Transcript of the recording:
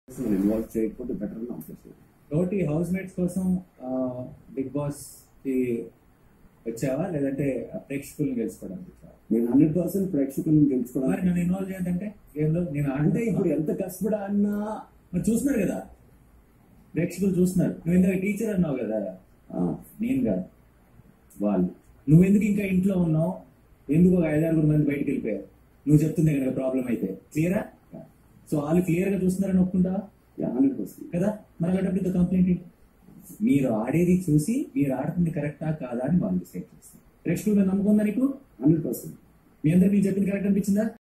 involve చేయకపోతే better అని అనిపిస్తుంది తోటి హౌస్ మేట్స్ కోసం బిగ్ బాస్ కి వచ్చావా లేదంటే ప్రేక్షకుల్ని గెలుచుకోవడానికి వచ్చావా నేను హండ్రెడ్ పర్సెంట్ ప్రేక్షకులను మరి గెలుచుకోవడానికి నన్ను ఇన్వాల్వ్ చేయాలంటే గేమ్ లో నేను అంటే అంటే ఇప్పుడు ఎంత కష్టపడా అన్నా మరి చూస్తున్నారు కదా ప్రేక్షకులు చూస్తున్నారు నువ్వు ఇందాక టీచర్ అన్నావు కదా ఆ, నేను కాదు వాళ్ళు నువ్వు ఎందుకు ఇంకా ఇంట్లో ఉన్నావు ఎందుకు ఒక ఐదారుగురు మంది బయటికి వెళ్ళిపోయారు నువ్వు చెప్తుంది కనుక ప్రాబ్లం అయితే క్లియరా సో వాళ్ళు క్లియర్ గా చూస్తున్నారని ఒప్పుకుంటావా హండ్రెడ్ పర్సెంట్ కదా మరి అలాంటప్పుడు కంప్లైంట్ ఏంటి మీరు ఆడేది చూసి మీరు ఆడుతుంది కరెక్టా కాదా అని వాళ్ళు డిసైడ్ చేస్తారు ప్రేక్షకులు నమ్మకం ఉందా నీకు హండ్రెడ్ పర్సెంట్ మీ అందరికి నేను చెప్పింది కరెక్ట్ అనిపించిందా